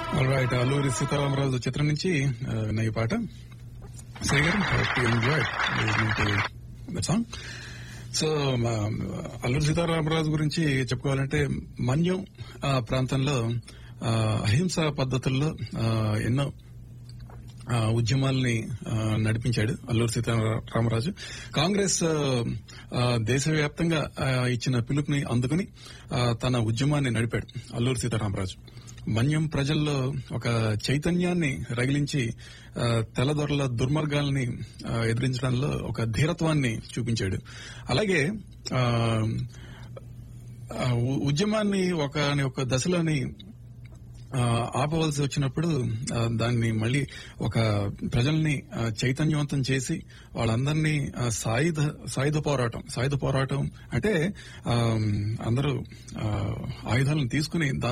right Alluri Sitaramaraju చిత్రం నుంచి ఆ, విన్న ఈ పాట శ్రీగారు ఎంజాయ్ సాంగ్ సో మా, అల్లూరి సీతారామరాజు గురించి చెప్పుకోవాలంటే మన్యం ఆ ప్రాంతంలో ఆ, అహింసా పద్ధతుల్లో ఆ, ఎన్నో ఆ, ఉద్యమాల్ని ఆ, నడిపించాడు అల్లూరి సీతారామరాజు కాంగ్రెస్ ఆ, ఆ, దేశవ్యాప్తంగా ఆ, ఇచ్చిన పిలుపుని అందుకుని ఆ, తన ఉద్యమాన్ని నడిపాడు అల్లూరి సీతారామరాజు మన్యం ప్రజల్లో ఒక చైతన్యాన్ని రగిలించి ఆ, తెల్లదొరల దుర్మార్గాల్ని ఆ, ఎదిరించడంలో ఒక ధీరత్వాన్ని చూపించాడు అలాగే ఆ, ఆ, ఉ- ఉద్యమాన్ని ఒక ఒక దశలోని ఆ, ఆపవలసి వచ్చినప్పుడు ఆ, దాన్ని మళ్ళీ ఒక ప్రజల్ని ఆ, చైతన్యవంతం చేసి వాళ్ళందరినీ ఆ, సాయుధ సాయుధ పోరాటం సాయుధ పోరాటం అంటే ఆ, అందరూ ఆ, ఆయుధాలను తీసుకుని